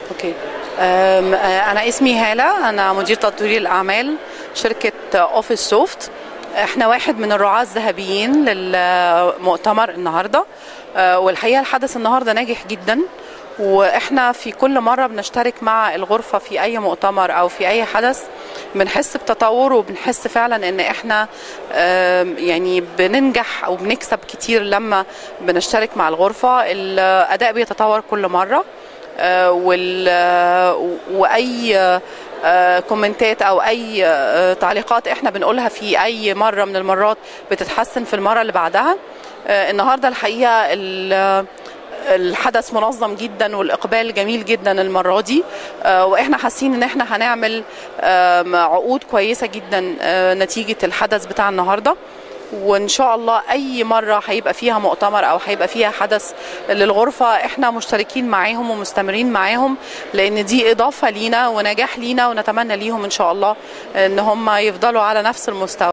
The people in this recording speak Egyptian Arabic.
اوكي أم، آه، انا اسمي هاله انا مدير تطوير الاعمال شركه اوفيس سوفت احنا واحد من الرعاة الذهبيين للمؤتمر النهارده آه، والحقيقه الحدث النهارده ناجح جدا واحنا في كل مره بنشترك مع الغرفه في اي مؤتمر او في اي حدث بنحس بتطور وبنحس فعلا ان احنا آم، يعني بننجح او بنكسب كتير لما بنشترك مع الغرفه الاداء بيتطور كل مره آه، وال آه، واي آه، كومنتات او اي آه، تعليقات احنا بنقولها في اي مره من المرات بتتحسن في المره اللي بعدها آه، النهارده الحقيقه ال- الحدث منظم جدا والاقبال جميل جدا المره دي آه، واحنا حاسين ان احنا هنعمل آم، عقود كويسه جدا آه، نتيجه الحدث بتاع النهارده وان شاء الله اي مره هيبقى فيها مؤتمر او هيبقى فيها حدث للغرفه احنا مشتركين معاهم ومستمرين معاهم لان دي اضافه لينا ونجاح لينا ونتمنى ليهم ان شاء الله ان هم يفضلوا على نفس المستوى